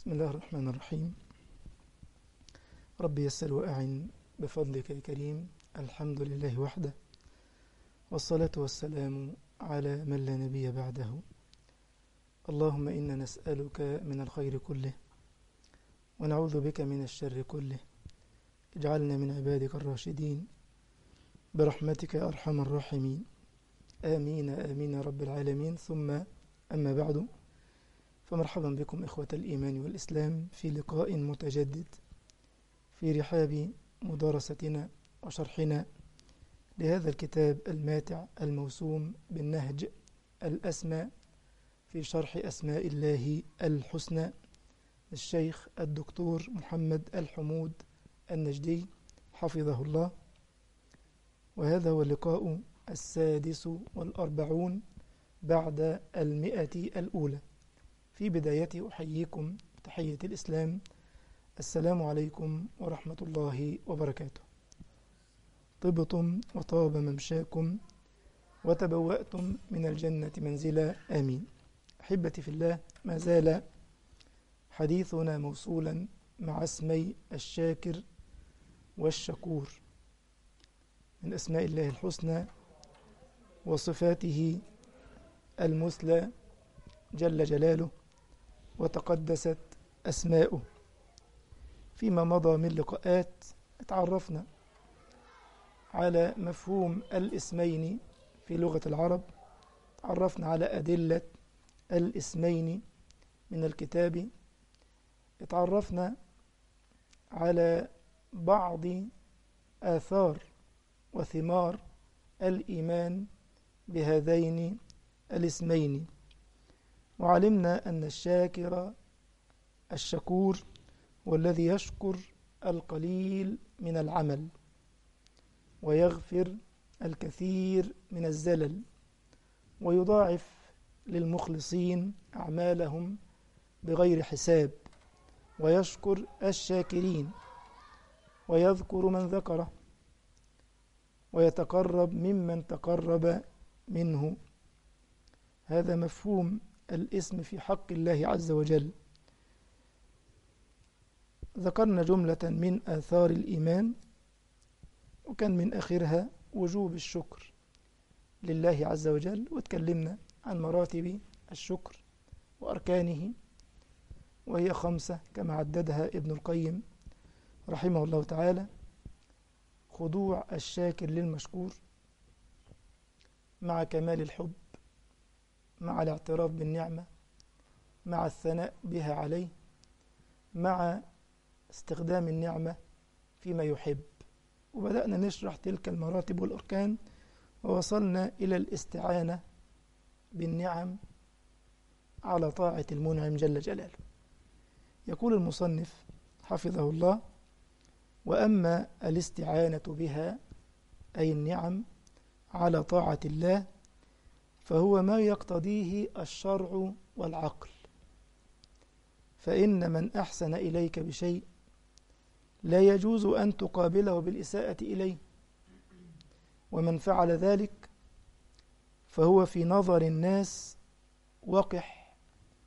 بسم الله الرحمن الرحيم ربي يسر وأعن بفضلك يا كريم الحمد لله وحده والصلاة والسلام على من لا نبي بعده اللهم إنا نسألك من الخير كله ونعوذ بك من الشر كله اجعلنا من عبادك الراشدين برحمتك يا أرحم الراحمين آمين آمين يا رب العالمين ثم أما بعد فمرحبا بكم إخوة الإيمان والإسلام في لقاء متجدد في رحاب مدارستنا وشرحنا لهذا الكتاب الماتع الموسوم بالنهج الأسمى في شرح أسماء الله الحسنى الشيخ الدكتور محمد الحمود النجدي حفظه الله وهذا هو اللقاء السادس والأربعون بعد المئة الأولى في بدايته أحييكم تحية الإسلام السلام عليكم ورحمة الله وبركاته طبتم وطاب ممشاكم وتبوأتم من الجنة منزلا آمين أحبتي في الله ما زال حديثنا موصولا مع اسمي الشاكر والشكور من أسماء الله الحسنى وصفاته المثلى جل جلاله وتقدست أسماؤه فيما مضى من لقاءات تعرفنا على مفهوم الاسمين في لغة العرب تعرفنا على أدلة الاسمين من الكتاب تعرفنا على بعض آثار وثمار الإيمان بهذين الاسمين وعلمنا أن الشاكر الشكور هو الذي يشكر القليل من العمل ويغفر الكثير من الزلل ويضاعف للمخلصين أعمالهم بغير حساب ويشكر الشاكرين ويذكر من ذكره ويتقرب ممن تقرب منه هذا مفهوم الاسم في حق الله عز وجل ذكرنا جملة من آثار الإيمان وكان من آخرها وجوب الشكر لله عز وجل وتكلمنا عن مراتب الشكر وأركانه وهي خمسة كما عددها ابن القيم رحمه الله تعالى خضوع الشاكر للمشكور مع كمال الحب مع الاعتراف بالنعمة مع الثناء بها عليه مع استخدام النعمة فيما يحب وبدأنا نشرح تلك المراتب والأركان ووصلنا إلى الاستعانة بالنعم على طاعة المنعم جل جلاله يقول المصنف حفظه الله وأما الاستعانة بها أي النعم على طاعة الله فهو ما يقتضيه الشرع والعقل فإن من أحسن إليك بشيء لا يجوز أن تقابله بالإساءة إليه ومن فعل ذلك فهو في نظر الناس وقح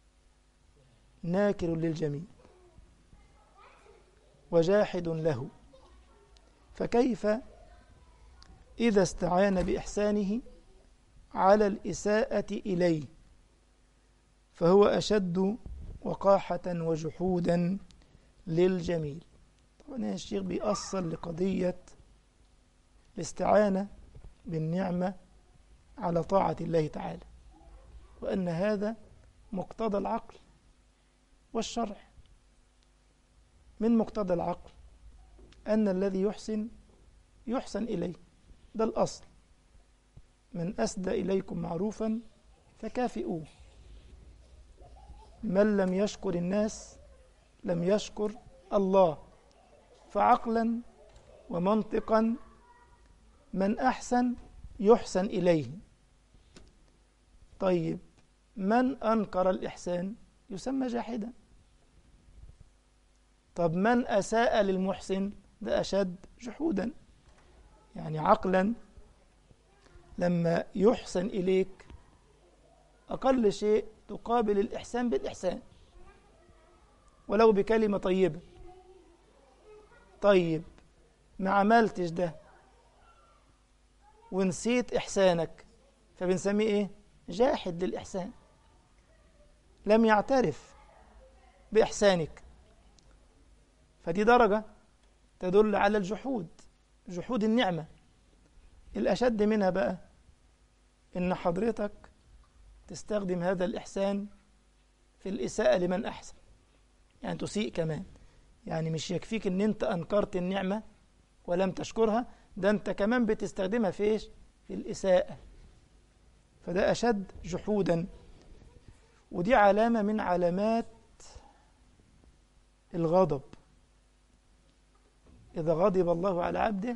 ناكر للجميع وجاحد له فكيف إذا استعان بإحسانه على الإساءة إليه فهو أشد وقاحة وجحودا للجميل طبعا يا الشيخ بيأصل لقضية الاستعانة بالنعمة على طاعة الله تعالى وأن هذا مقتضى العقل والشرع من مقتضى العقل أن الذي يحسن يحسن إليه ده الأصل من أسدى إليكم معروفا فكافئوه من لم يشكر الناس لم يشكر الله فعقلا ومنطقا من أحسن يحسن إليه طيب من أنكر الإحسان يسمى جاحدا طب من أساء للمحسن ده أشد جحودا يعني عقلا لما يحسن إليك أقل شيء تقابل الإحسان بالإحسان ولو بكلمة طيبة طيب ما عملتش ده ونسيت إحسانك فبنسميه إيه؟ جاحد للإحسان لم يعترف بإحسانك فدي درجة تدل على الجحود جحود النعمة الأشد منها بقى إن حضرتك تستخدم هذا الإحسان في الإساءة لمن أحسن يعني تسيء كمان يعني مش يكفيك إن أنت أنكرت النعمة ولم تشكرها ده أنت كمان بتستخدمها في إيش؟ في الإساءة فده أشد جحودا ودي علامة من علامات الغضب إذا غضب الله على عبده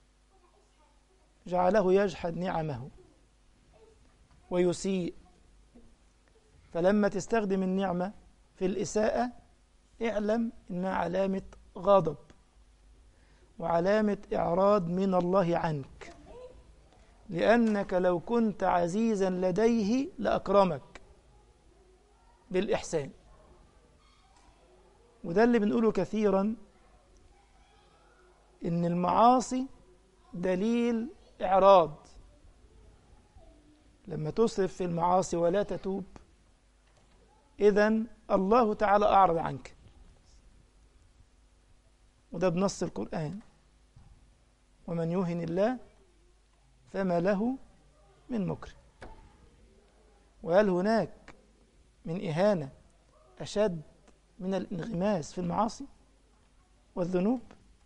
جعله يجحد نعمه ويسيء فلما تستخدم النعمة في الإساءة اعلم إنها علامة غضب وعلامة إعراض من الله عنك لأنك لو كنت عزيزا لديه لأكرمك بالإحسان وده اللي بنقوله كثيرا إن المعاصي دليل إعراض لما تسرف في المعاصي ولا تتوب إذا الله تعالى أعرض عنك وده بنص القرآن ومن يهن الله فما له من مكرم وهل هناك من إهانة أشد من الانغماس في المعاصي والذنوب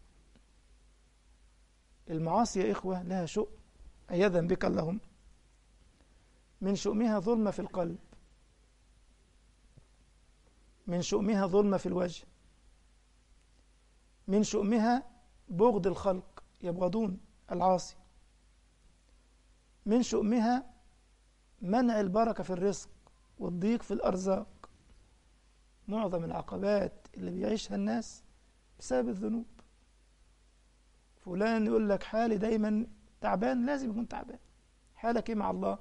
المعاصي يا إخوة لها شؤم عياذا بك اللهم من شؤمها ظلمة في القلب من شؤمها ظلمة في الوجه من شؤمها بغض الخلق يبغضون العاصي من شؤمها منع البركة في الرزق والضيق في الأرزاق معظم العقبات اللي بيعيشها الناس بسبب الذنوب فلان يقول لك حالي دايما تعبان لازم يكون تعبان حالك ايه مع الله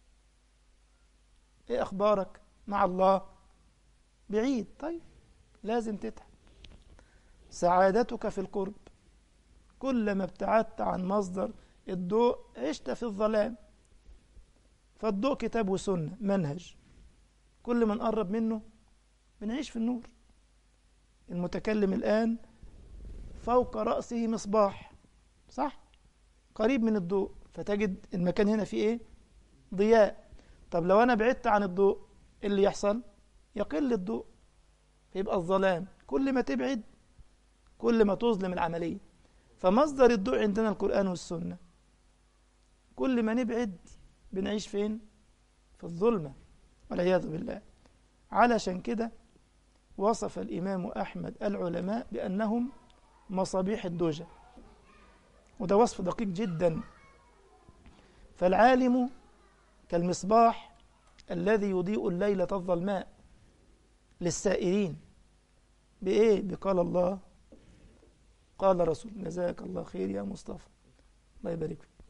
ايه اخبارك مع الله بعيد طيب لازم تتعب سعادتك في القرب كلما ابتعدت عن مصدر الضوء عشت في الظلام فالضوء كتاب وسنة منهج كل ما نقرب منه بنعيش في النور المتكلم الآن فوق رأسه مصباح صح قريب من الضوء فتجد المكان هنا فيه ايه ضياء طب لو انا بعدت عن الضوء ايه اللي يحصل يقل الضوء فيبقى الظلام كل ما تبعد كل ما تظلم العملية فمصدر الضوء عندنا القرآن والسنة كل ما نبعد بنعيش فين في الظلمة والعياذ بالله علشان كده وصف الإمام أحمد العلماء بأنهم مصابيح الدجى وده وصف دقيق جدا فالعالم كالمصباح الذي يضيء الليلة الظلماء للسائرين بإيه؟ بقال الله قال رسول جزاك الله خير يا مصطفى الله يبارك فيك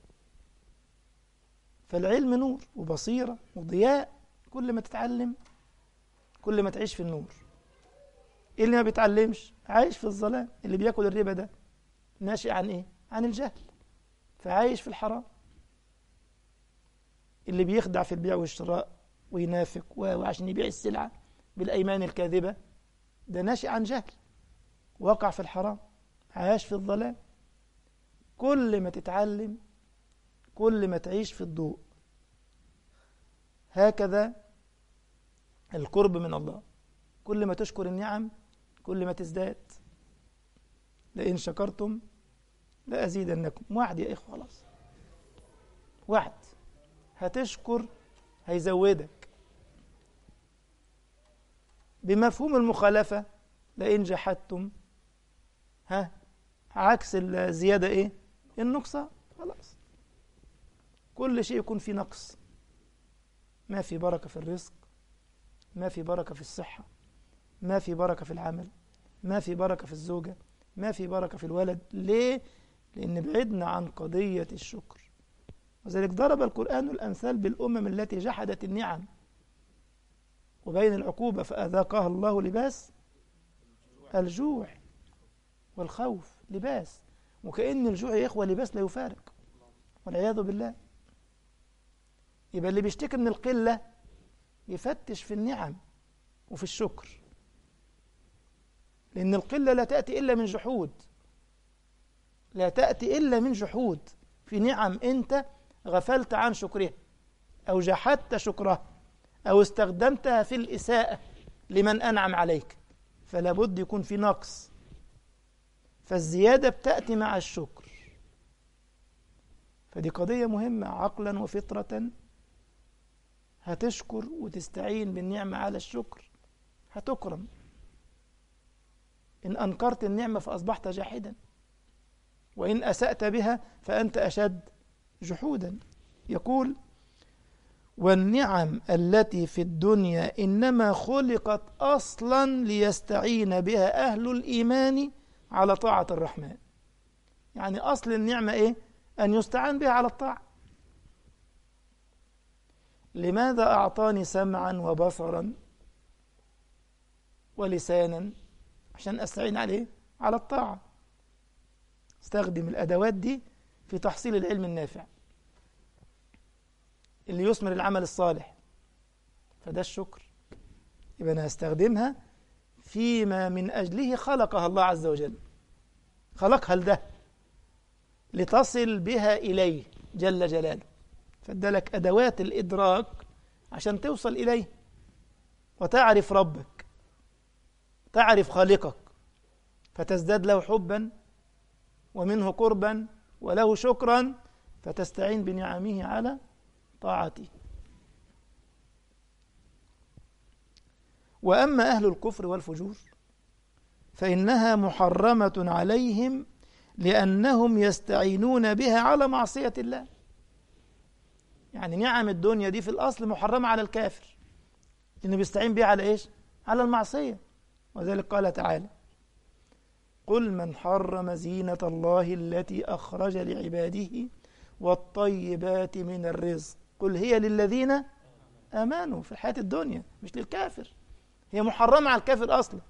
فالعلم نور وبصيرة وضياء كل ما تتعلم كل ما تعيش في النور إيه اللي ما بيتعلمش عايش في الظلام اللي بياكل الربا ده ناشئ عن ايه عن الجهل فعايش في الحرام اللي بيخدع في البيع والشراء وينافق وعشان يبيع السلعة بالأيمان الكاذبة ده ناشئ عن جهل وقع في الحرام عاش في الظلام كل ما تتعلم كل ما تعيش في الضوء هكذا القرب من الله كل ما تشكر النعم كل ما تزداد لئن شكرتم لأزيدنكم وعد يا إخوة خلاص وعد هتشكر هيزودك بمفهوم المخالفة لئن جحدتم ها عكس الزيادة إيه النقصان خلاص كل شيء يكون فيه نقص ما في بركة في الرزق ما في بركة في الصحة ما في بركة في العمل ما في بركة في الزوجة ما في بركة في الولد ليه؟ لأن بعدنا عن قضية الشكر وذلك ضرب القرآن الأمثال بالأمم التي جحدت النعم وبين العقوبة فأذاقها الله لباس الجوع والخوف لباس وكأن الجوع يا إخوة لباس لا يفارق والعياذ بالله يبقى اللي بيشتكي من القلة يفتش في النعم وفي الشكر لأن القلة لا تأتي إلا من جحود لا تأتي إلا من جحود في نعم أنت غفلت عن شكرها أو جحدت شكرها أو استخدمتها في الإساءة لمن أنعم عليك فلا بد يكون في نقص فالزيادة بتأتي مع الشكر فدي قضية مهمة عقلا وفطرة هتشكر وتستعين بالنعمة على الشكر هتكرم إن أنكرت النعمة فأصبحت جاحدا وإن أسأت بها فأنت أشد جحودا يقول والنعم التي في الدنيا إنما خلقت أصلا ليستعين بها أهل الإيمان على طاعة الرحمن يعني أصل النعمة إيه؟ أن يستعان بها على الطاعة لماذا أعطاني سمعا وبصرا ولسانا عشان أستعين عليه على الطاعة استخدم الأدوات دي في تحصيل العلم النافع اللي يثمر العمل الصالح فده الشكر يبقى أنا هستخدمها فيما من أجله خلقها الله عز وجل خلقها لده لتصل بها إليه جل جلاله فادالك أدوات الإدراك عشان توصل إليه وتعرف ربك تعرف خالقك فتزداد له حبا ومنه قربا وله شكرا فتستعين بنعمه على طاعته واما اهل الكفر والفجور فانها محرمه عليهم لانهم يستعينون بها على معصيه الله يعني نعم الدنيا دي في الاصل محرمه على الكافر انه بيستعين بها على ايش على المعصيه وذلك قال تعالى قل من حرم زينه الله التي اخرج لعباده والطيبات من الرزق قل هي للذين امنوا في الحياه الدنيا مش للكافر هي محرمه على الكافر اصلا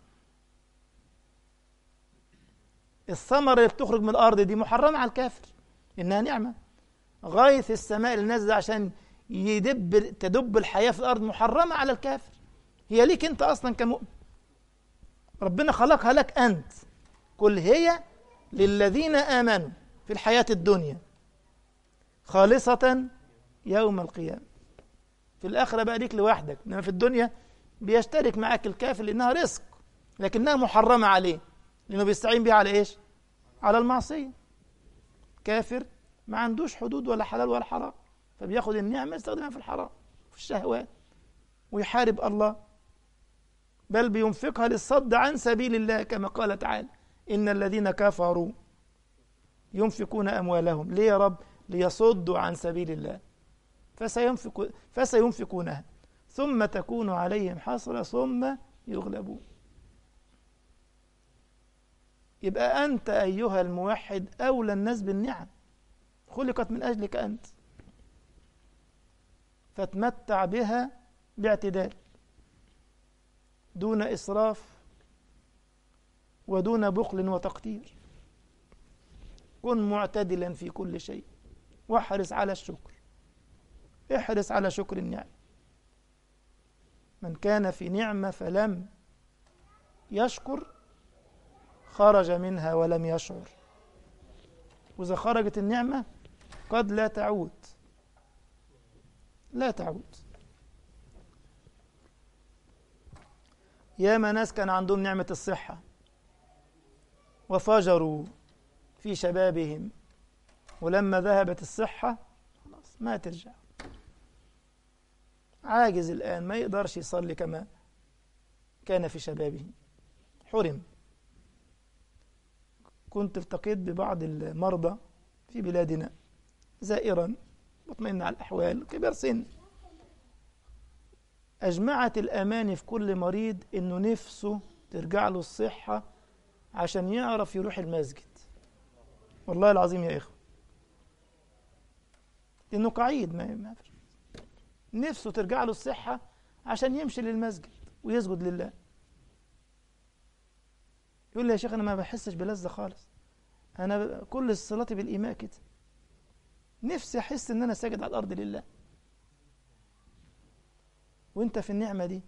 الثمره اللي بتخرج من الارض دي محرمه على الكافر انها نعمه غاية السماء اللي نازله عشان يدب تدب الحياه في الارض محرمه على الكافر هي ليك انت اصلا كمؤمن ربنا خلقها لك انت قل هي للذين امنوا في الحياه الدنيا خالصه يوم القيامه في الاخره بقى ليك لوحدك انما في الدنيا بيشترك معك الكافر لانها رزق لكنها محرمه عليه لانه بيستعين بها على ايش على المعصيه كافر ما عندوش حدود ولا حلال ولا حرام فبياخد النعمه يستخدمها في الحرام في الشهوات ويحارب الله بل بينفقها للصد عن سبيل الله كما قال تعالى ان الذين كفروا ينفقون اموالهم ليه يا رب ليصدوا عن سبيل الله فسينفق فسينفقونها ثم تكون عليهم حسرة ثم يغلبون يبقى أنت أيها الموحد أولى الناس بالنعم خلقت من أجلك أنت فتمتع بها باعتدال دون إسراف ودون بخل وتقتير كن معتدلا في كل شيء واحرص على الشكر احرص على شكر النعم من كان في نعمة فلم يشكر خرج منها ولم يشعر وإذا خرجت النعمة قد لا تعود لا تعود ياما ناس كان عندهم نعمة الصحة وفجروا في شبابهم ولما ذهبت الصحة خلاص ما ترجع عاجز الآن ما يقدرش يصلي كما كان في شبابه حرم كنت التقيت ببعض المرضى في بلادنا زائرا مطمئن على الأحوال كبر سن أجمعت الأماني في كل مريض إنه نفسه ترجع له الصحة عشان يعرف يروح المسجد والله العظيم يا إخوة إنه قعيد ما ما فيش نفسه ترجع له الصحة عشان يمشي للمسجد ويسجد لله يقول لي يا شيخ أنا ما بحسش بلذة خالص أنا كل صلاتي بالإيماء كده نفسي أحس إن أنا ساجد على الأرض لله وأنت في النعمة دي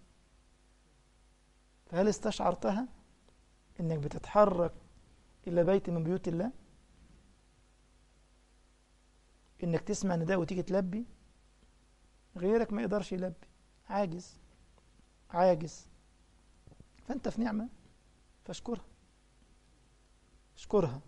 فهل استشعرتها إنك بتتحرك إلى بيت من بيوت الله إنك تسمع نداء وتيجي تلبي غيرك ما يقدرش يلبي عاجز عاجز فأنت في نعمة فاشكرها اشكرها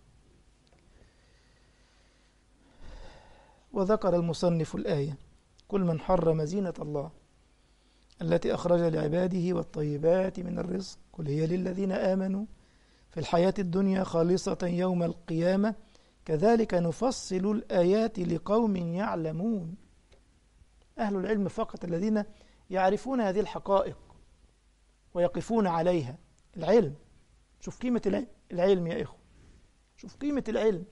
وذكر المصنف الآية كل من حرم زينة الله التي أخرج لعباده والطيبات من الرزق قل هي للذين آمنوا في الحياة الدنيا خالصة يوم القيامة كذلك نفصل الآيات لقوم يعلمون أهل العلم فقط الذين يعرفون هذه الحقائق ويقفون عليها العلم شوف قيمة العلم يا إخوة شوف قيمة العلم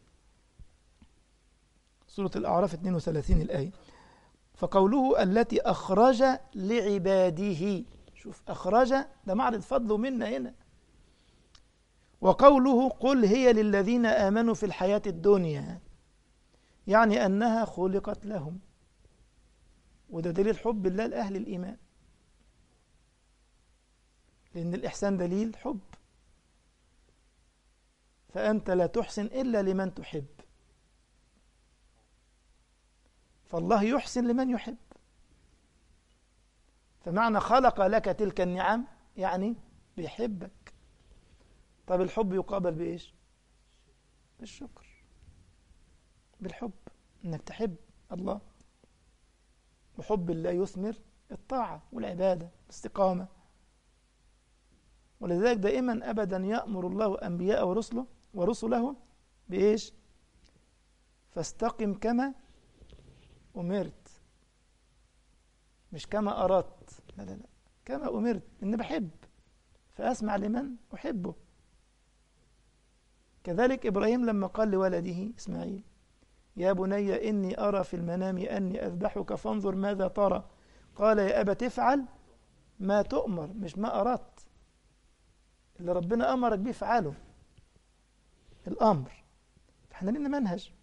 سورة الأعراف 32 الآية فقوله التي أخرج لعباده شوف أخرج ده معرض فضله منا هنا وقوله قل هي للذين آمنوا في الحياة الدنيا يعني أنها خلقت لهم وده دليل حب الله لأهل الإيمان لأن الإحسان دليل حب فأنت لا تحسن إلا لمن تحب فالله يحسن لمن يحب فمعنى خلق لك تلك النعم يعني بيحبك طب الحب يقابل بإيش بالشكر بالحب انك تحب الله وحب الله يثمر الطاعة والعبادة الاستقامة ولذلك دائما أبدا يأمر الله أنبياء ورسله ورسله بإيش فاستقم كما أمرت مش كما أردت لا لا لا كما أمرت إني بحب فأسمع لمن أحبه كذلك إبراهيم لما قال لولده إسماعيل يا بني إني أرى في المنام أني أذبحك فانظر ماذا ترى قال يا أبا تفعل ما تؤمر مش ما أردت اللي ربنا أمرك بيه فعله الأمر فإحنا لنا منهج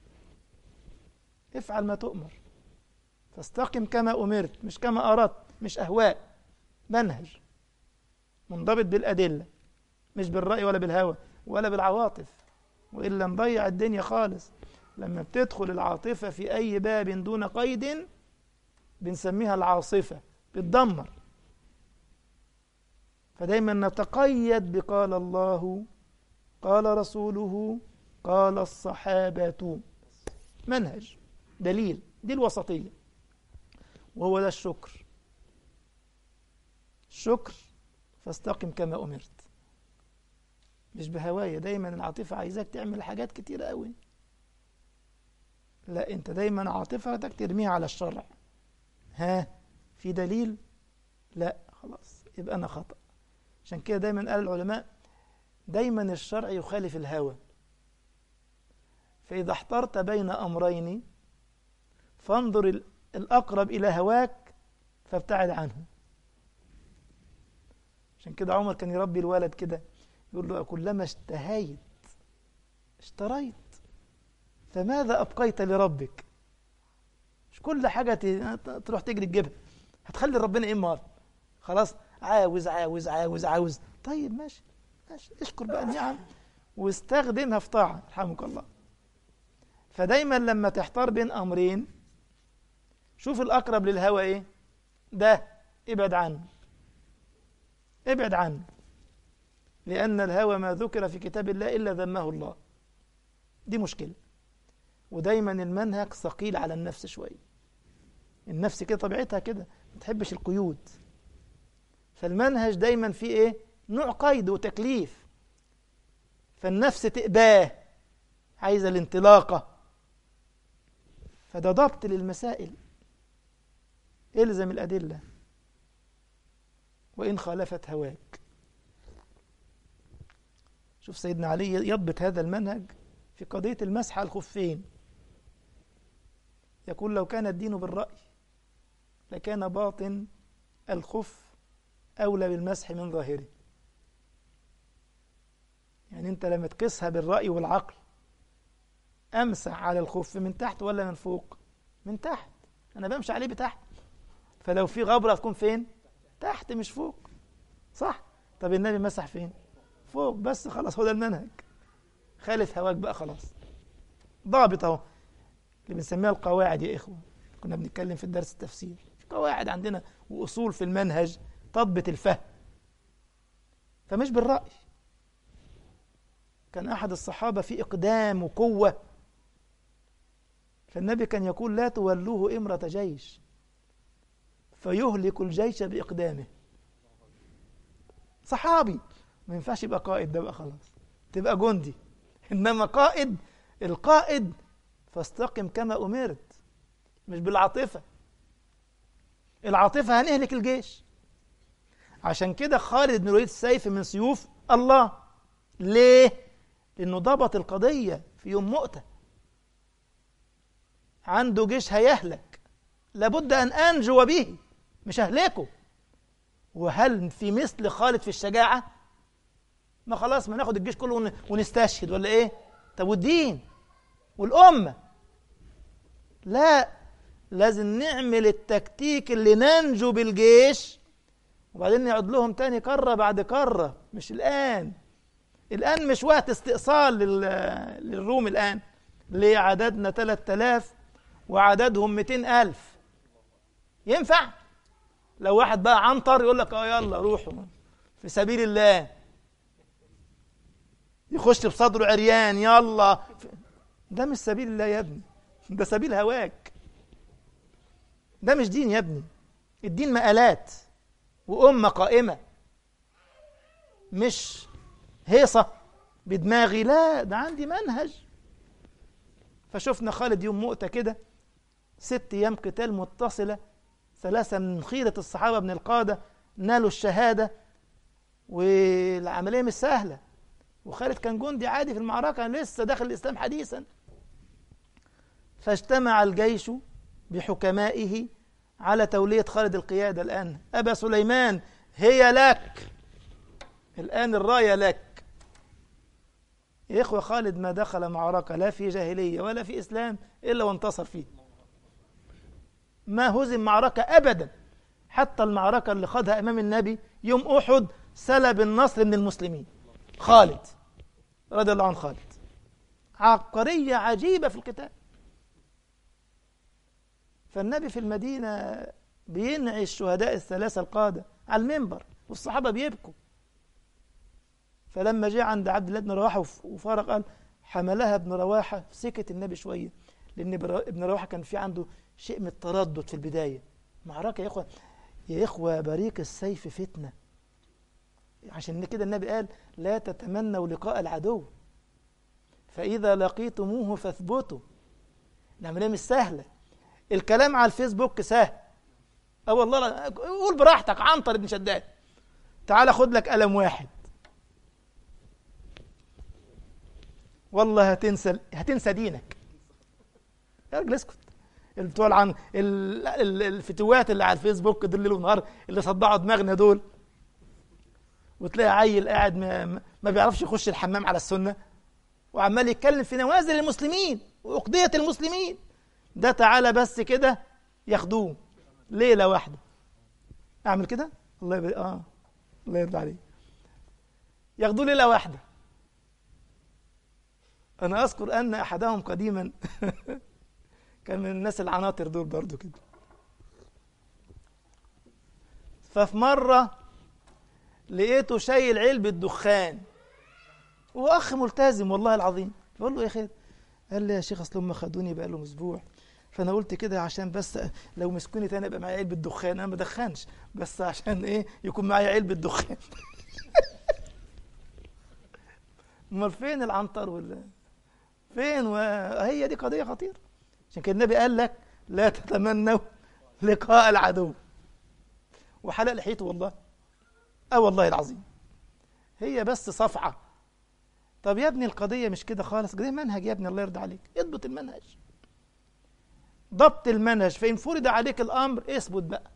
افعل ما تؤمر فاستقم كما أمرت مش كما أردت مش أهواء منهج منضبط بالأدلة مش بالرأي ولا بالهوى ولا بالعواطف وإلا نضيع الدنيا خالص لما بتدخل العاطفة في أي باب دون قيد بنسميها العاصفة بتدمر فدايما نتقيد بقال الله قال رسوله قال الصحابة منهج دليل دي الوسطية وهو ده الشكر الشكر فاستقم كما أمرت مش بهواية دايما العاطفة عايزاك تعمل حاجات كتيرة قوي لا انت دايما عاطفتك ترميها على الشرع ها في دليل لا خلاص يبقى انا خطأ عشان كده دايما قال العلماء دايما الشرع يخالف الهوى فإذا احترت بين أمرين فانظر الأقرب إلى هواك فابتعد عنه عشان كده عمر كان يربي الولد كده يقول له كلما اشتهيت اشتريت فماذا أبقيت لربك مش كل حاجة تروح تجري تجيبها هتخلي ربنا ايه مال خلاص عاوز عاوز عاوز عاوز طيب ماشي ماشي اشكر بقى النعم واستخدمها في طاعة رحمك الله فدايما لما تحتار بين أمرين شوف الأقرب للهوى ايه ده ابعد عنه ابعد عنه لأن الهوى ما ذكر في كتاب الله إلا ذمه الله دي مشكلة ودايما المنهج ثقيل على النفس شوية النفس كده طبيعتها كده ما تحبش القيود فالمنهج دايما فيه ايه نوع قيد وتكليف فالنفس تأباه عايزة الانطلاقة فده ضبط للمسائل الزم الأدلة وإن خالفت هواك شوف سيدنا علي يضبط هذا المنهج في قضية المسح على الخفين يقول لو كان الدين بالرأي لكان باطن الخف أولى بالمسح من ظاهره يعني انت لما تقيسها بالرأي والعقل امسح على الخف من تحت ولا من فوق من تحت انا بمشي عليه بتحت فلو في غبرة تكون فين تحت مش فوق صح طب النبي مسح فين فوق بس خلاص هو ده المنهج خالف هواك بقى خلاص ضابط اهو اللي بنسميها القواعد يا اخوه كنا بنتكلم في الدرس التفسير في قواعد عندنا واصول في المنهج تضبط الفهم فمش بالرأي كان أحد الصحابة في إقدام وقوة فالنبي كان يقول لا تولوه إمرة جيش فيهلك الجيش بإقدامه صحابي ما ينفعش يبقى قائد ده بقى خلاص تبقى جندي إنما قائد القائد فاستقم كما أمرت مش بالعاطفة العاطفة هنهلك الجيش عشان كده خالد بن الوليد السيف من سيوف الله ليه؟ لأنه ضبط القضية في يوم مؤتة عنده جيش هيهلك لابد أن أنجو به مش أهلكه وهل في مثل خالد في الشجاعة؟ ما خلاص ما ناخد الجيش كله ونستشهد ولا إيه؟ طب والدين والأمة لا لازم نعمل التكتيك اللي ننجو بالجيش وبعدين نقعد لهم تاني كرة بعد كرة مش الآن الآن مش وقت استئصال للروم الآن ليه عددنا 3000 وعددهم 200 ألف ينفع لو واحد بقى عنطر يقول لك اه يلا روحوا في سبيل الله يخش بصدره عريان يلا ده مش سبيل الله يا ابني ده سبيل هواك ده مش دين يا ابني الدين مقالات وأمة قائمة مش هيصة بدماغي لا ده عندي منهج فشفنا خالد يوم مؤتة كده ست أيام قتال متصلة ثلاثة من خيرة الصحابة من القادة نالوا الشهادة والعملية مش سهلة وخالد كان جندي عادي في المعركة لسه داخل الإسلام حديثا فاجتمع الجيش بحكمائه على تولية خالد القيادة الآن أبا سليمان هي لك الآن الراية لك يا إخوة خالد ما دخل معركة لا في جاهلية ولا في إسلام إلا وانتصر فيه ما هزم معركة أبدا حتى المعركة اللي خاضها أمام النبي يوم أحد سلب النصر من المسلمين خالد رضي الله عن خالد عبقرية عجيبة في القتال فالنبي في المدينة بينعي الشهداء الثلاثة القادة على المنبر والصحابة بيبكوا فلما جاء عند عبد الله بن رواحة وفارق قال حملها ابن رواحة سكت النبي شوية لأن ابن رواحة كان في عنده شيء من التردد في البداية معركة يا إخوة يا إخوة بريق السيف فتنة عشان كده النبي قال لا تتمنوا لقاء العدو فإذا لقيتموه فاثبتوا العملية مش سهلة الكلام على الفيسبوك سهل اه والله قول براحتك عنتر بن شداد تعال خد لك قلم واحد والله هتنسى هتنسى دينك يا راجل اسكت بتوع عن الفتوات اللي على الفيسبوك دول ليل ونهار اللي صدعوا دماغنا دول وتلاقي عيل قاعد ما, ما بيعرفش يخش الحمام على السنه وعمال يتكلم في نوازل المسلمين وأقضية المسلمين ده تعالى بس كده ياخدوه ليلة واحدة أعمل كده الله يبارك آه الله يرضى عليك ياخدوه ليلة واحدة أنا أذكر أن أحدهم قديما كان من الناس العناطر دول برضو كده ففي مرة لقيته شايل علبة دخان وأخ ملتزم والله العظيم بقول له يا خير قال لي يا شيخ أصل هم خدوني بقى لهم أسبوع فأنا قلت كده عشان بس لو مسكوني تاني يبقى معايا علبة دخان أنا ما بدخنش بس عشان إيه يكون معايا علبة دخان امال فين العنطر ولا فين وهي دي قضيه خطيره عشان كده النبي قال لك لا تتمنوا لقاء العدو وحلق لحيته والله اه والله العظيم هي بس صفعه طب يا ابني القضيه مش كده خالص ده منهج يا ابني الله يرضى عليك اضبط المنهج ضبط المنهج فان فرض عليك الامر اثبت بقى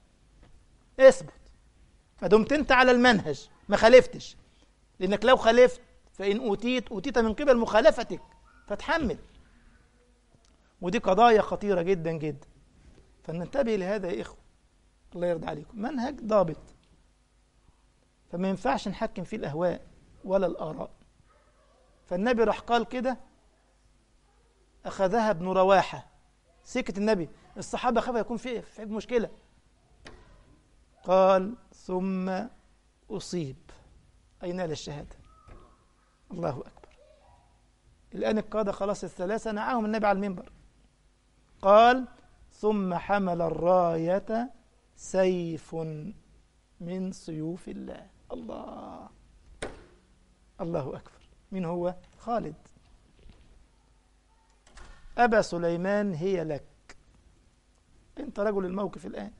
اثبت ما دمت انت على المنهج ما خالفتش لانك لو خالفت فإن أوتيت أوتيت من قبل مخالفتك فتحمل ودي قضايا خطيرة جدا جدا فننتبه لهذا يا إخوة الله يرضى عليكم منهج ضابط فما ينفعش نحكم فيه الأهواء ولا الآراء فالنبي راح قال كده أخذها ابن رواحة سكت النبي الصحابة خافوا يكون في في مشكلة قال ثم أصيب أي نال الشهادة الله أكبر الآن القادة خلاص الثلاثة نعاهم النبي على المنبر قال ثم حمل الراية سيف من سيوف الله الله الله أكبر من هو خالد أبا سليمان هي لك أنت رجل الموقف الآن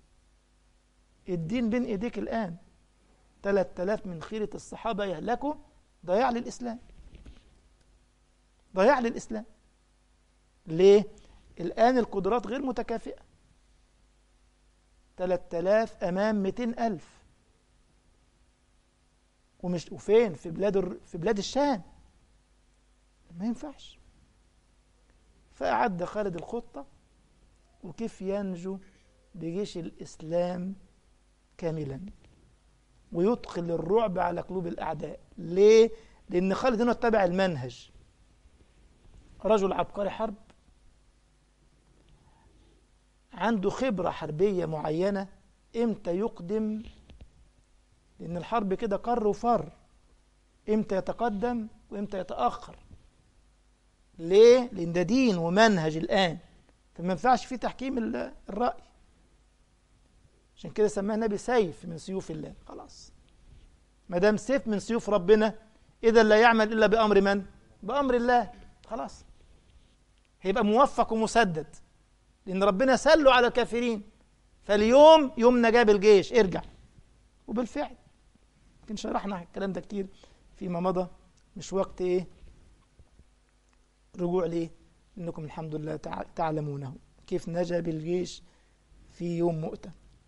الدين بين إيديك الآن ثلاثة آلاف من خيرة الصحابة يهلكوا ضياع للإسلام ضياع للإسلام ليه؟ الآن القدرات غير متكافئة ثلاثة آلاف أمام مئتين ألف ومش وفين في بلاد الر... في بلاد الشام ما ينفعش فأعد خالد الخطة وكيف ينجو بجيش الإسلام كاملا ويدخل الرعب على قلوب الأعداء ليه؟ لأن خالد هنا اتبع المنهج رجل عبقري حرب عنده خبرة حربية معينة امتى يقدم لأن الحرب كده قر وفر امتى يتقدم وامتى يتأخر ليه؟ لأن ده دين ومنهج الآن فما ينفعش فيه تحكيم الرأي عشان كده سماه النبي سيف من سيوف الله خلاص ما دام سيف من سيوف ربنا إذا لا يعمل إلا بأمر من؟ بأمر الله خلاص هيبقى موفق ومسدد لأن ربنا سله على الكافرين فاليوم يوم نجاب الجيش ارجع وبالفعل يمكن شرحنا الكلام ده كتير فيما مضى مش وقت ايه رجوع ليه انكم الحمد لله تعلمونه كيف نجا بالجيش في يوم مؤتة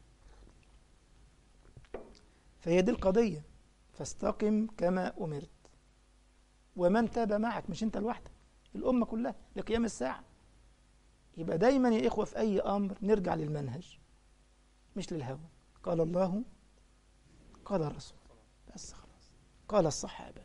فهي دي القضية فاستقم كما أمرت ومن تاب معك مش انت لوحدك الأمة كلها لقيام الساعة يبقى دايما يا إخوة في أي أمر نرجع للمنهج مش للهوى قال الله قال الرسول بس خلاص قال الصحابة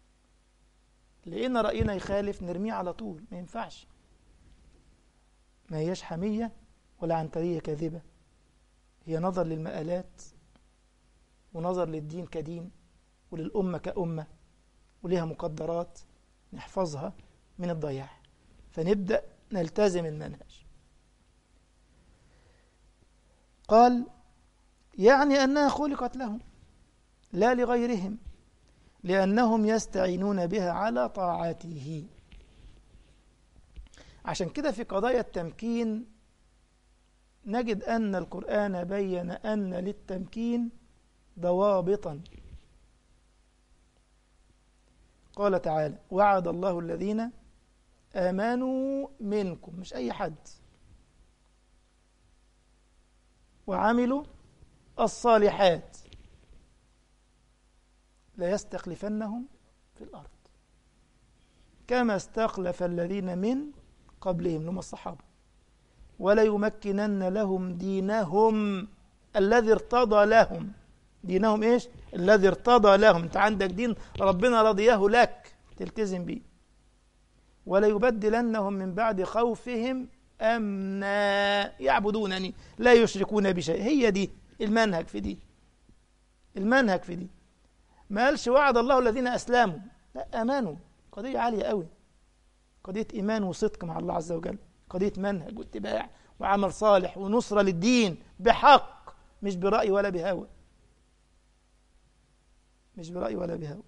لقينا رأينا يخالف نرميه على طول ما ينفعش ما هياش حمية ولا عنترية كاذبة هي نظر للمآلات ونظر للدين كدين وللأمة كأمة وليها مقدرات نحفظها من الضياع فنبدأ نلتزم المنهج قال يعني أنها خلقت لهم لا لغيرهم لأنهم يستعينون بها على طاعته عشان كده في قضايا التمكين نجد أن القرآن بين أن للتمكين ضوابطا قال تعالى وعد الله الذين آمنوا منكم مش أي حد وعملوا الصالحات ليستخلفنهم في الأرض كما استخلف الذين من قبلهم لهم الصحابة وليمكنن لهم دينهم الذي ارتضى لهم دينهم ايش الذي ارتضى لهم انت عندك دين ربنا رضيه لك تلتزم بيه وليبدلنهم من بعد خوفهم امنا يعبدونني لا يشركون بشيء هي دي المنهج في دي المنهج في دي ما قالش وعد الله الذين اسلموا لا امانوا قضيه عاليه قوي قضيه ايمان وصدق مع الله عز وجل قضيه منهج واتباع وعمل صالح ونصره للدين بحق مش براي ولا بهوى مش برأي ولا بهوى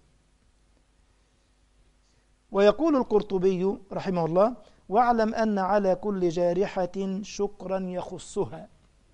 ويقول القرطبي رحمه الله واعلم أن على كل جارحة شكرا يخصها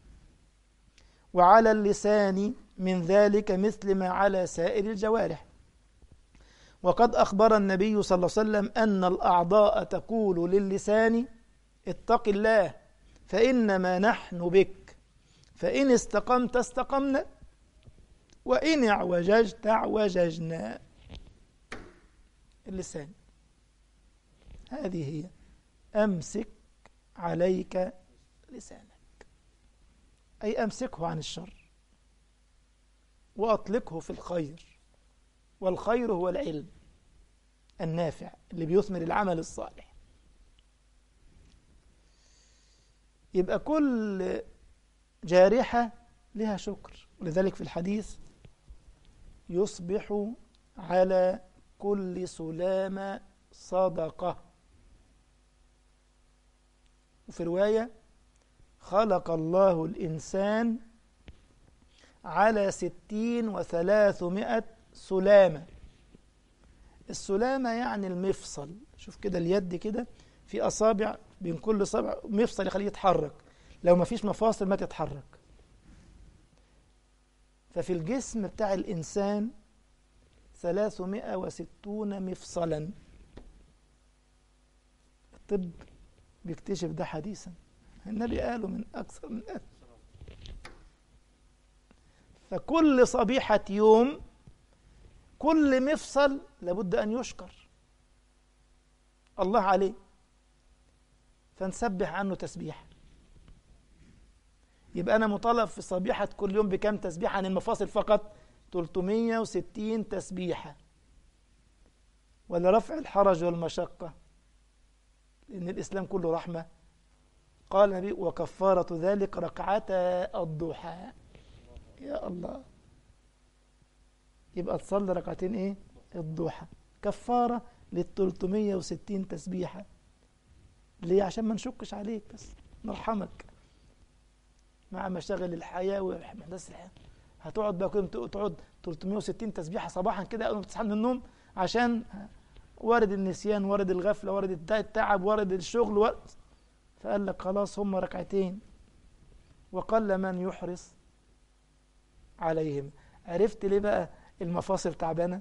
وعلى اللسان من ذلك مثل ما على سائر الجوارح وقد أخبر النبي صلى الله عليه وسلم أن الأعضاء تقول للسان اتق الله فإنما نحن بك فإن استقمت استقمنا وإن اعوججت اعوججنا اللسان هذه هي أمسك عليك لسانك أي أمسكه عن الشر وأطلقه في الخير والخير هو العلم النافع اللي بيثمر العمل الصالح يبقى كل جارحة لها شكر ولذلك في الحديث يصبح على كل سلامة صدقة وفي رواية خلق الله الإنسان على ستين وثلاثمائة سلامة السلامة يعني المفصل شوف كده اليد كده في أصابع بين كل صبع مفصل يخليه يتحرك لو ما فيش مفاصل ما تتحرك ففي الجسم بتاع الإنسان ثلاثمائة وستون مفصلا الطب بيكتشف ده حديثا النبي قاله من أكثر من ألف فكل صبيحة يوم كل مفصل لابد أن يشكر الله عليه فنسبح عنه تسبيح يبقى أنا مطالب في صبيحة كل يوم بكم تسبيح عن المفاصل فقط 360 تسبيحة ولا رفع الحرج والمشقة لأن الإسلام كله رحمة قال النبي وكفارة ذلك ركعتا الضحى يا الله يبقى تصلي ركعتين ايه الضحى كفارة لل 360 تسبيحة ليه عشان ما نشكش عليك بس نرحمك مع مشاغل الحياة ومحدث الحياة هتقعد بقى كده تقعد 360 تسبيحة صباحا كده أول ما تصحى من النوم عشان وارد النسيان وارد الغفلة وارد التعب وارد الشغل وارد فقال لك خلاص هم ركعتين وقل من يحرص عليهم عرفت ليه بقى المفاصل تعبانة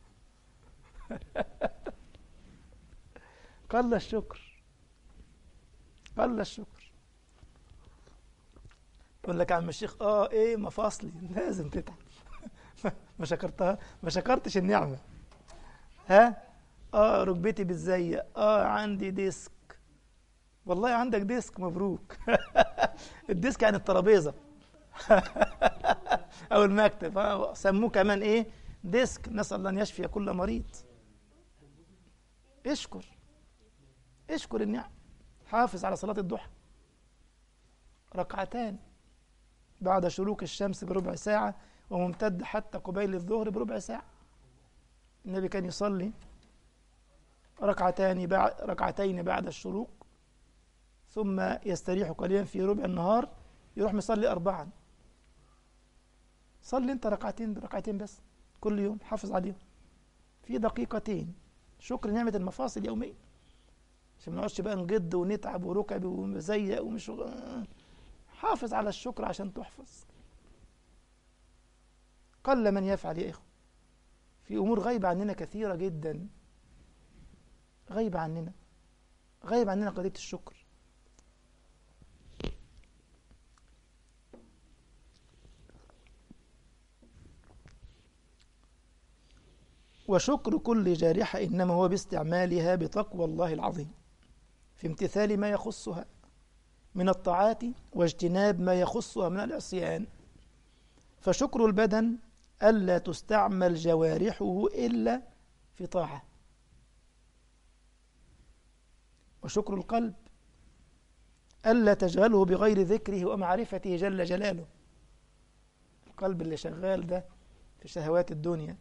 قل الشكر قل الشكر يقول لك يا عم الشيخ اه ايه مفاصلي لازم تتعب ما شكرتها ما شكرتش النعمة ها اه ركبتي بتزيق اه عندي ديسك والله عندك ديسك مبروك الديسك يعني الترابيزه او المكتب سموه كمان ايه ديسك نسال الله ان يشفي كل مريض اشكر اشكر النعم حافظ على صلاه الضحى ركعتان بعد شروق الشمس بربع ساعه وممتد حتى قبيل الظهر بربع ساعه النبي كان يصلي ركعتان بعد ركعتين بعد الشروق ثم يستريح قليلا في ربع النهار يروح مصلي أربعا صلي أنت ركعتين ركعتين بس كل يوم حافظ عليهم في دقيقتين شكر نعمة المفاصل يوميا عشان ما نقعدش بقى نجد ونتعب وركبي ومزيق ومش حافظ على الشكر عشان تحفظ قل من يفعل يا إخوة في أمور غايبة عننا كثيرة جدا غايبة عننا غايب عننا قضية الشكر وشكر كل جارحة إنما هو باستعمالها بتقوى الله العظيم في امتثال ما يخصها من الطاعات واجتناب ما يخصها من العصيان فشكر البدن ألا تستعمل جوارحه إلا في طاعة وشكر القلب ألا تشغله بغير ذكره ومعرفته جل جلاله القلب اللي شغال ده في شهوات الدنيا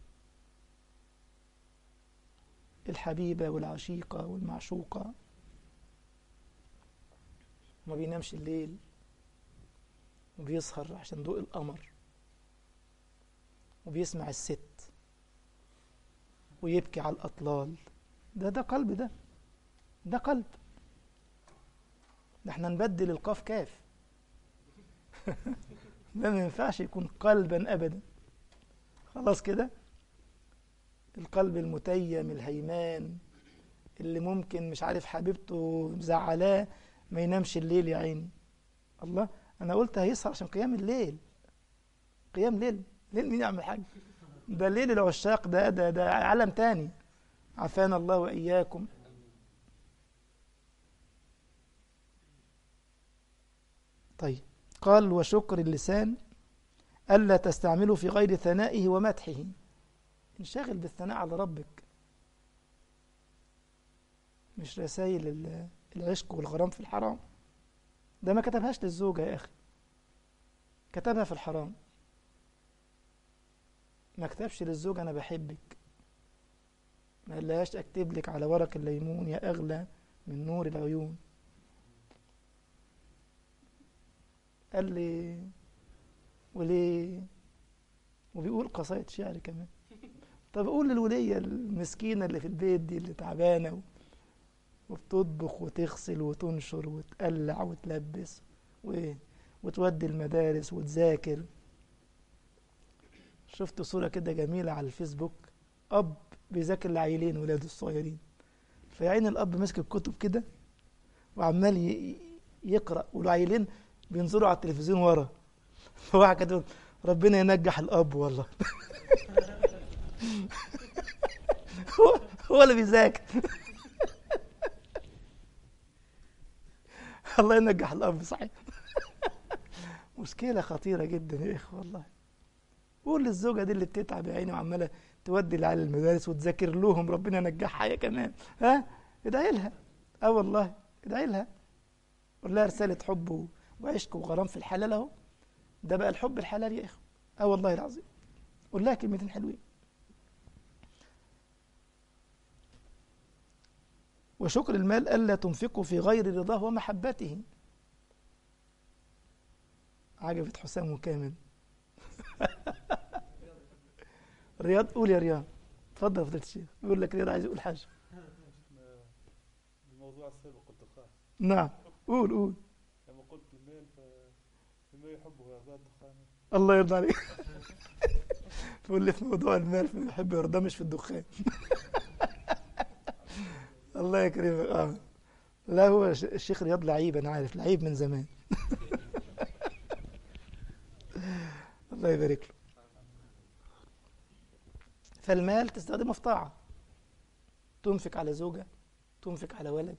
الحبيبة والعشيقة والمعشوقة ما بينامش الليل وبيسهر عشان ضوء القمر وبيسمع الست ويبكي على الأطلال ده ده قلب ده ده قلب ده احنا نبدل القاف كاف ده ما ينفعش يكون قلبا أبدا خلاص كده القلب المتيم الهيمان اللي ممكن مش عارف حبيبته مزعلاه ما ينامش الليل يا عيني الله انا قلت هيسهر عشان قيام الليل قيام ليل ليل مين يعمل حاجه ده ليل العشاق ده ده ده عالم تاني عافانا الله وإياكم طيب قال وشكر اللسان ألا تستعمله في غير ثنائه ومدحه انشغل بالثناء على ربك مش رسائل العشق والغرام في الحرام ده ما كتبهاش للزوجة يا أخي كتبها في الحرام ما كتبش للزوجة أنا بحبك ما قالهاش أكتب لك على ورق الليمون يا أغلى من نور العيون قال لي وليه وبيقول قصايد شعر كمان طب قول للولية المسكينة اللي في البيت دي اللي تعبانة وبتطبخ وتغسل وتنشر وتقلع وتلبس وإيه وتودي المدارس وتذاكر شفت صورة كده جميلة على الفيسبوك أب بيذاكر لعيلين ولاده الصغيرين فيعين الأب ماسك الكتب كده وعمال يقرأ والعيلين بينظروا على التلفزيون ورا فواحد كده ربنا ينجح الأب والله هو هو اللي بيذاكر الله ينجح الأب صحيح مشكلة خطيرة جدا يا إخوة والله قول للزوجة دي اللي بتتعب يا عيني وعمالة تودي العيال المدارس وتذاكر لهم ربنا ينجحها هي كمان ها ادعي لها اه والله ادعي لها قول لها رسالة حب وعشق وغرام في الحلال اهو ده بقى الحب الحلال يا إخوة اه والله العظيم قول لها كلمتين حلوين وشكر المال ألا تنفقه في غير رضاه ومحبته عجبت حسام وكامل رياض قول يا رياض اتفضل يا فضيله الشيخ بيقول لك رياض عايز يقول حاجه الموضوع السابق قلت الدخان نعم قول قول لما قلت الميل فيما يحبه ويرضاه الدخان الله يرضى عليك بيقول لي في موضوع المال فيما يحب يرضاه مش في الدخان الله يكرمك اه لا هو الشيخ رياض لعيب انا عارف لعيب من زمان الله يبارك له فالمال تستخدمه في طاعة تنفق على زوجة تنفق على ولد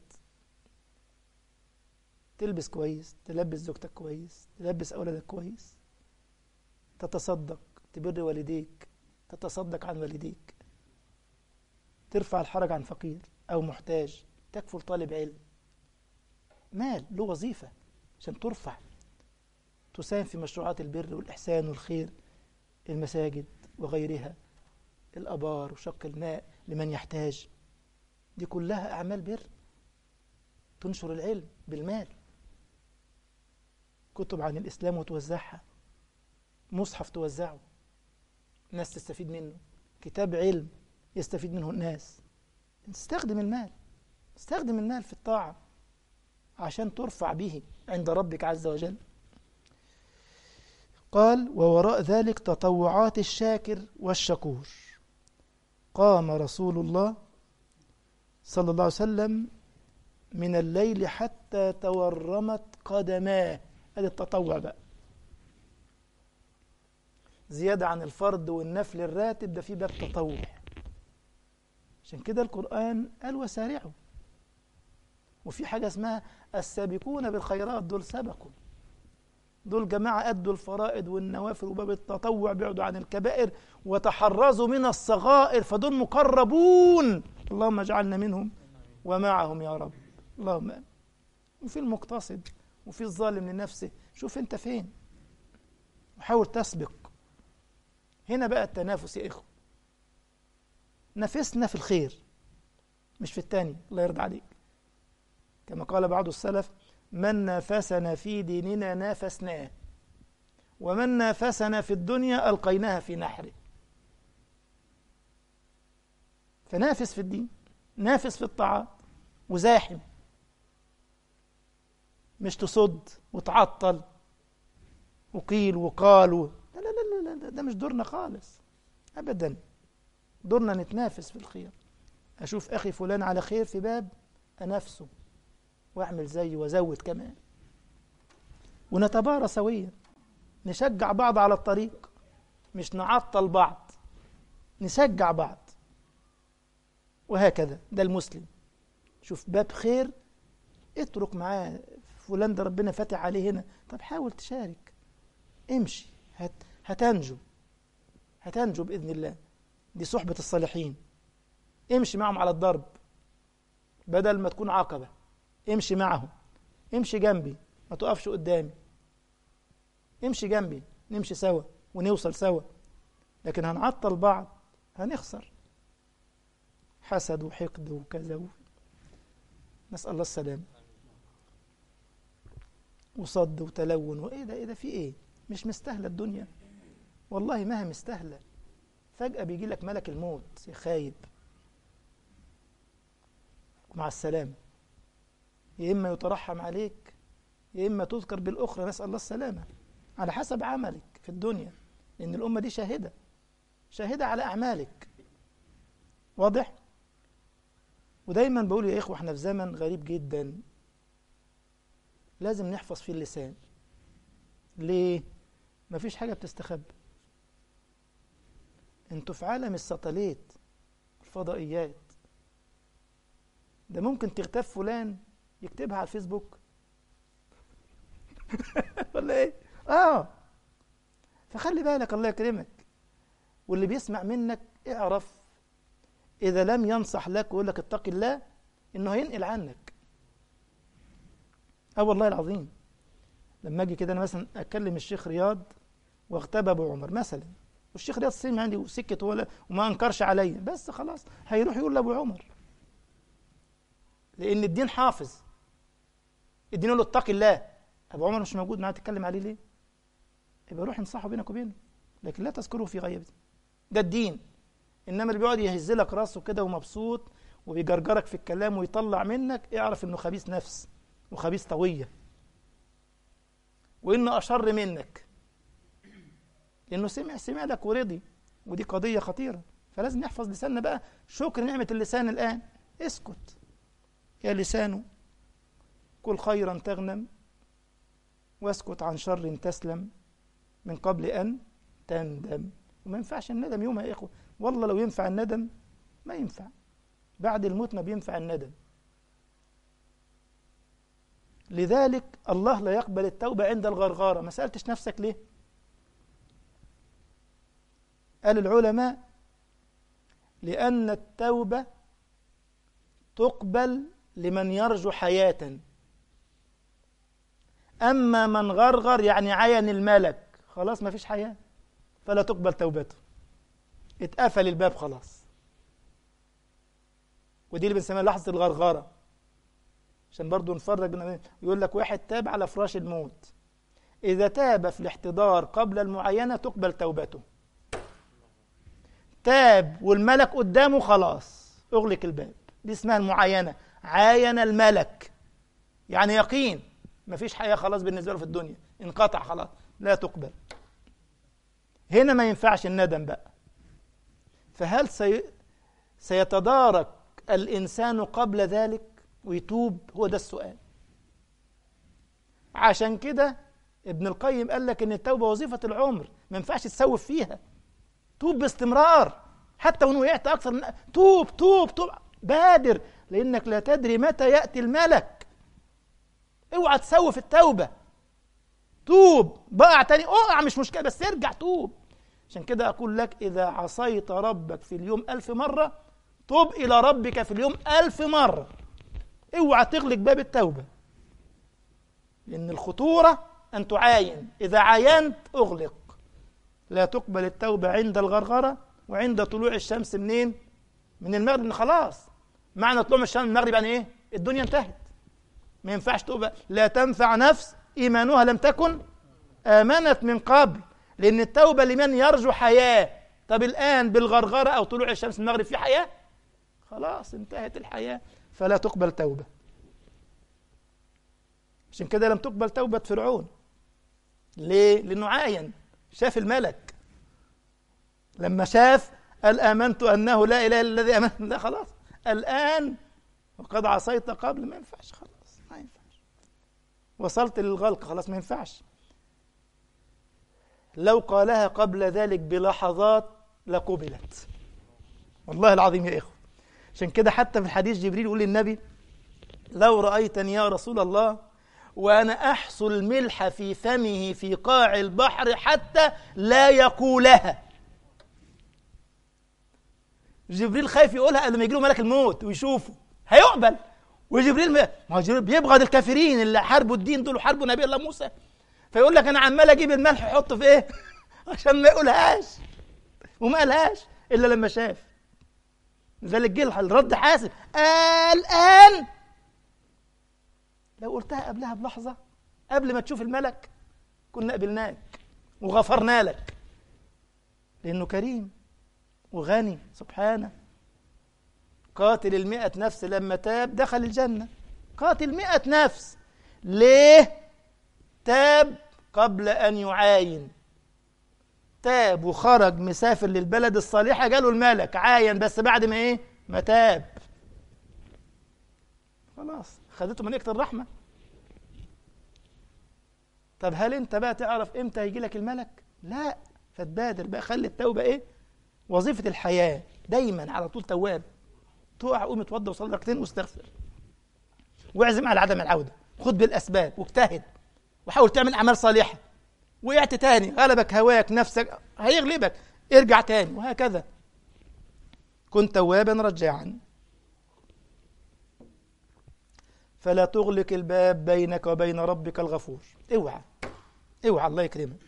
تلبس كويس تلبس زوجتك كويس تلبس أولادك كويس تتصدق تبر والديك تتصدق عن والديك ترفع الحرج عن فقير أو محتاج تكفل طالب علم مال له وظيفة عشان ترفع تساهم في مشروعات البر والإحسان والخير المساجد وغيرها الأبار وشق الماء لمن يحتاج دي كلها أعمال بر تنشر العلم بالمال كتب عن الإسلام وتوزعها مصحف توزعه الناس تستفيد منه كتاب علم يستفيد منه الناس استخدم المال استخدم المال في الطاعة عشان ترفع به عند ربك عز وجل قال ووراء ذلك تطوعات الشاكر والشكور قام رسول الله صلى الله عليه وسلم من الليل حتى تورمت قدماه هذا التطوع بقى زيادة عن الفرض والنفل الراتب ده في باب تطوع عشان كده القرآن قال وسارعوا وفي حاجة اسمها السابقون بالخيرات دول سبقوا دول جماعة أدوا الفرائض والنوافل وباب التطوع بعدوا عن الكبائر وتحرزوا من الصغائر فدول مقربون اللهم اجعلنا منهم ومعهم يا رب اللهم آمين وفي المقتصد وفي الظالم لنفسه شوف انت فين وحاول تسبق هنا بقى التنافس يا إخوة نفسنا في الخير مش في التاني الله يرضى عليك كما قال بعض السلف من نافسنا في ديننا نافسناه ومن نافسنا في الدنيا ألقيناها في نحره فنافس في الدين نافس في الطاعات وزاحم مش تصد وتعطل وقيل وقال و... لا لا لا لا ده مش دورنا خالص أبدا دورنا نتنافس في الخير أشوف أخي فلان على خير في باب أنافسه واعمل زيه وزود كمان ونتبارى سويا نشجع بعض على الطريق مش نعطل بعض نشجع بعض وهكذا ده المسلم شوف باب خير اترك معاه فلان ده ربنا فاتح عليه هنا طب حاول تشارك امشي هت هتنجو هتنجو بإذن الله دي صحبة الصالحين امشي معهم على الضرب بدل ما تكون عقبة امشي معهم امشي جنبي ما تقفش قدامي امشي جنبي نمشي سوا ونوصل سوا لكن هنعطل بعض هنخسر حسد وحقد وكذا و... نسأل الله السلامة وصد وتلون وايه ده ايه ده في ايه مش مستاهله الدنيا والله ما هي مستاهله فجأة بيجي لك ملك الموت يا خايب مع السلامة يا إما يترحم عليك يا إما تذكر بالأخرى نسأل الله السلامة على حسب عملك في الدنيا لأن الأمة دي شاهدة شاهدة على أعمالك واضح؟ ودايما بقول يا إخوة احنا في زمن غريب جدا لازم نحفظ فيه اللسان ليه؟ مفيش حاجة بتستخبى انتوا في عالم الساتلايت الفضائيات ده ممكن تغتاب فلان يكتبها على الفيسبوك ولا ايه اه فخلي بالك الله يكرمك واللي بيسمع منك اعرف اذا لم ينصح لك ويقول لك اتق الله انه هينقل عنك اه والله العظيم لما اجي كده انا مثلا اكلم الشيخ رياض واغتاب ابو عمر مثلا والشيخ رياض سمع عندي وسكت ولا وما انكرش عليا بس خلاص هيروح يقول لابو عمر لان الدين حافظ الدين يقول له اتق الله ابو عمر مش موجود معاه تتكلم عليه ليه يبقى روح انصحه بينك وبينه لكن لا تذكره في غيبته ده الدين انما اللي بيقعد يهز لك راسه كده ومبسوط وبيجرجرك في الكلام ويطلع منك اعرف انه خبيث نفس وخبيث طويه وانه اشر منك لانه سمع سمع لك ورضي ودي قضيه خطيره فلازم نحفظ لساننا بقى شكر نعمه اللسان الان اسكت يا لسان كل خيرا تغنم واسكت عن شر تسلم من قبل ان تندم وما ينفعش الندم يوم يا اخوه والله لو ينفع الندم ما ينفع بعد الموت ما بينفع الندم لذلك الله لا يقبل التوبة عند الغرغارة ما سألتش نفسك ليه قال العلماء لأن التوبة تقبل لمن يرجو حياة أما من غرغر يعني عين الملك خلاص ما فيش حياة فلا تقبل توبته اتقفل الباب خلاص ودي اللي بنسميها لحظة الغرغرة عشان برضو نفرق بين يقول لك واحد تاب على فراش الموت إذا تاب في الاحتضار قبل المعاينة تقبل توبته تاب والملك قدامه خلاص اغلق الباب دي اسمها المعاينة عاين الملك يعني يقين مفيش حياة خلاص بالنسبة له في الدنيا انقطع خلاص لا تقبل هنا ما ينفعش الندم بقى فهل سي... سيتدارك الإنسان قبل ذلك ويتوب هو ده السؤال عشان كده ابن القيم قال لك ان التوبة وظيفة العمر ما ينفعش تسوف فيها توب باستمرار حتى وان وقعت اكثر من توب توب توب بادر لانك لا تدري متى ياتي الملك اوعى تسوف التوبه توب بقع تاني اقع مش مشكله بس ارجع توب عشان كده اقول لك اذا عصيت ربك في اليوم ألف مره توب الى ربك في اليوم ألف مره اوعى تغلق باب التوبه لان الخطوره ان تعاين اذا عاينت اغلق لا تقبل التوبه عند الغرغره وعند طلوع الشمس منين من المغرب خلاص معنى طلوع الشمس من المغرب يعني ايه الدنيا انتهت ما ينفعش توبه لا تنفع نفس ايمانها لم تكن امنت من قبل لان التوبه لمن يرجو حياه طب الان بالغرغره او طلوع الشمس من المغرب في حياه خلاص انتهت الحياه فلا تقبل توبه عشان كده لم تقبل توبه فرعون ليه لانه عاين شاف الملك لما شاف قال آمنت أنه لا إله إلا الذي آمنت لا خلاص الآن وقد عصيت قبل ما ينفعش خلاص ما ينفعش وصلت للغلق خلاص ما ينفعش لو قالها قبل ذلك بلحظات لقبلت والله العظيم يا إخوة عشان كده حتى في الحديث جبريل يقول للنبي لو رأيتني يا رسول الله وأنا أحصل الملح في فمه في قاع البحر حتى لا يقولها جبريل خايف يقولها قبل ما يجي له ملك الموت ويشوفه هيقبل وجبريل ما ما هو جبريل بيبغض الكافرين اللي حاربوا الدين دول وحاربوا نبي الله موسى فيقول لك انا عمال اجيب الملح احطه في ايه عشان ما يقولهاش وما قالهاش الا لما شاف لذلك جه الرد حاسب الان لو قلتها قبلها بلحظه قبل ما تشوف الملك كنا قبلناك وغفرنا لك لانه كريم وغني سبحانه قاتل المئة نفس لما تاب دخل الجنة قاتل مئة نفس ليه تاب قبل أن يعاين تاب وخرج مسافر للبلد الصالحة جاله الملك عاين بس بعد ما ايه ما تاب خلاص خدته ملكة الرحمة طب هل انت بقى تعرف امتى هيجي لك الملك لا فتبادر بقى خلي التوبة ايه وظيفة الحياة دايما على طول تواب تقع قوم اتوضى وصلي ركعتين واستغفر واعزم على عدم العودة خد بالأسباب واجتهد وحاول تعمل أعمال صالحة وقعت تاني غلبك هواك نفسك هيغلبك ارجع تاني وهكذا كن توابا رجاعا فلا تغلق الباب بينك وبين ربك الغفور اوعى اوعى الله يكرمك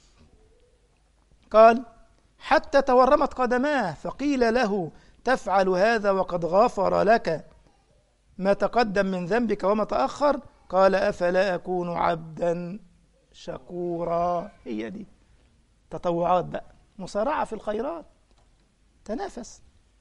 قال حتى تورمت قدماه فقيل له تفعل هذا وقد غفر لك ما تقدم من ذنبك وما تأخر قال أفلا أكون عبدا شكورا هي دي تطوعات بقى مصارعة في الخيرات تنافس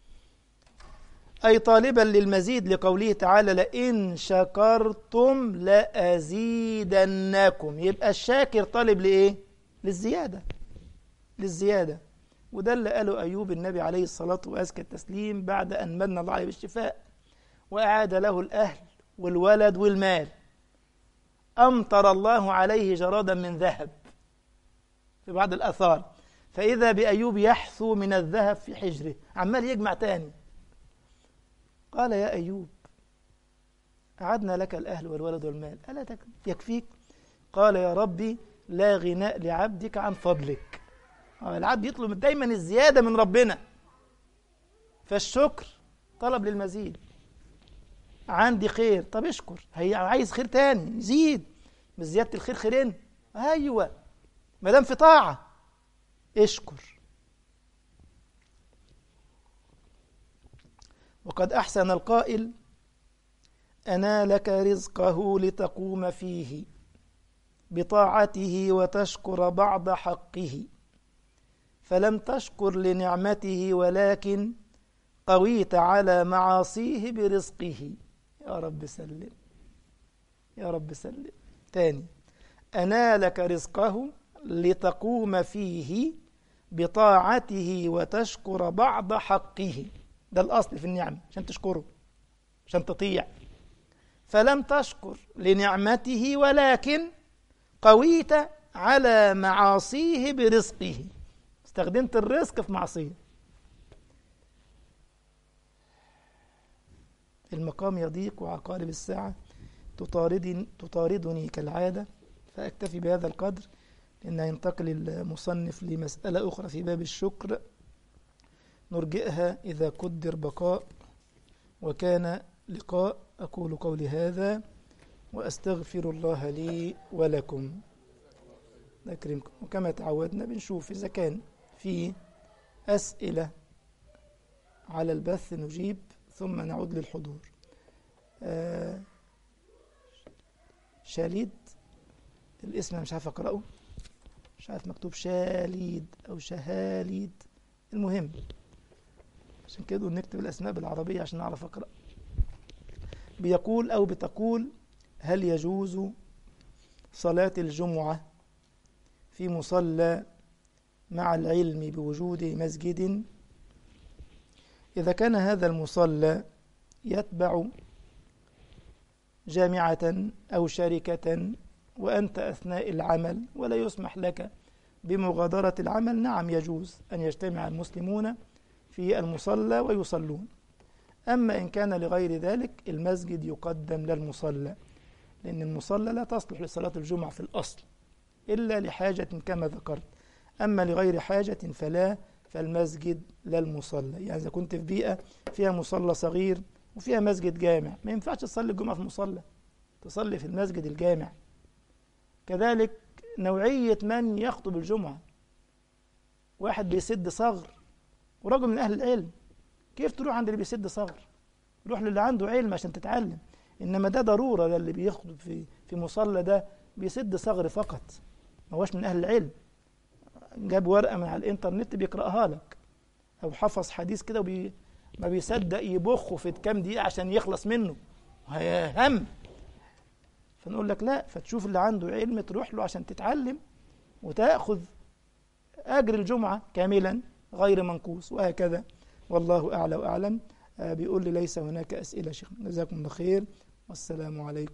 أي طالبا للمزيد لقوله تعالى لئن شكرتم لأزيدنكم يبقى الشاكر طالب لإيه؟ للزيادة للزيادة وده اللي قاله أيوب النبي عليه الصلاة وأزكى التسليم بعد أن من الله عليه بالشفاء وأعاد له الأهل والولد والمال أمطر الله عليه جرادا من ذهب في بعض الآثار فإذا بأيوب يحثو من الذهب في حجره عمال يجمع تاني قال يا أيوب أعدنا لك الأهل والولد والمال ألا يكفيك قال يا ربي لا غناء لعبدك عن فضلك العبد يطلب دايما الزيادة من ربنا فالشكر طلب للمزيد عندي خير طب اشكر هي عايز خير تاني زيد مش زيادة الخير خيرين أيوة ما دام في طاعة اشكر وقد أحسن القائل أنا لك رزقه لتقوم فيه بطاعته وتشكر بعض حقه فلم تشكر لنعمته ولكن قويت على معاصيه برزقه يا رب سلم يا رب سلم تاني أنالك رزقه لتقوم فيه بطاعته وتشكر بعض حقه ده الأصل في النعمة عشان تشكره عشان تطيع فلم تشكر لنعمته ولكن قويت على معاصيه برزقه استخدمت الرزق في معصية المقام يضيق وعقارب الساعة تطاردني, تطاردني كالعادة فأكتفي بهذا القدر لأن ينتقل المصنف لمسألة أخرى في باب الشكر نرجئها إذا قدر بقاء وكان لقاء أقول قولي هذا وأستغفر الله لي ولكم أكرمكم وكما تعودنا بنشوف إذا كان في أسئلة على البث نجيب ثم نعود للحضور آه شاليد الاسم أنا مش عارف أقرأه مش عارف مكتوب شاليد أو شهاليد المهم عشان كده نكتب الأسماء بالعربية عشان نعرف أقرأ بيقول أو بتقول هل يجوز صلاة الجمعة في مصلى مع العلم بوجود مسجد إذا كان هذا المصلى يتبع جامعة أو شركة وأنت أثناء العمل ولا يسمح لك بمغادرة العمل نعم يجوز أن يجتمع المسلمون في المصلى ويصلون أما إن كان لغير ذلك المسجد يقدم للمصلى لأن المصلى لا تصلح لصلاة الجمعة في الأصل إلا لحاجة كما ذكرت أما لغير حاجة فلا فالمسجد للمصلى يعني إذا كنت في بيئة فيها مصلى صغير وفيها مسجد جامع ما ينفعش تصلي الجمعة في مصلى تصلي في المسجد الجامع كذلك نوعية من يخطب الجمعة واحد بيسد صغر ورجل من أهل العلم كيف تروح عند اللي بيسد صغر روح للي عنده علم عشان تتعلم إنما ده ضرورة ده اللي بيخطب في في مصلى ده بيسد صغر فقط ما هوش من أهل العلم جاب ورقة من على الإنترنت بيقرأها لك أو حفظ حديث كده وبي ما بيصدق يبخه في كام دقيقة عشان يخلص منه هم فنقول لك لا فتشوف اللي عنده علم تروح له عشان تتعلم وتأخذ أجر الجمعة كاملا غير منقوص وهكذا والله أعلى وأعلم آه بيقول لي ليس هناك أسئلة شيخ جزاكم الله خير والسلام عليكم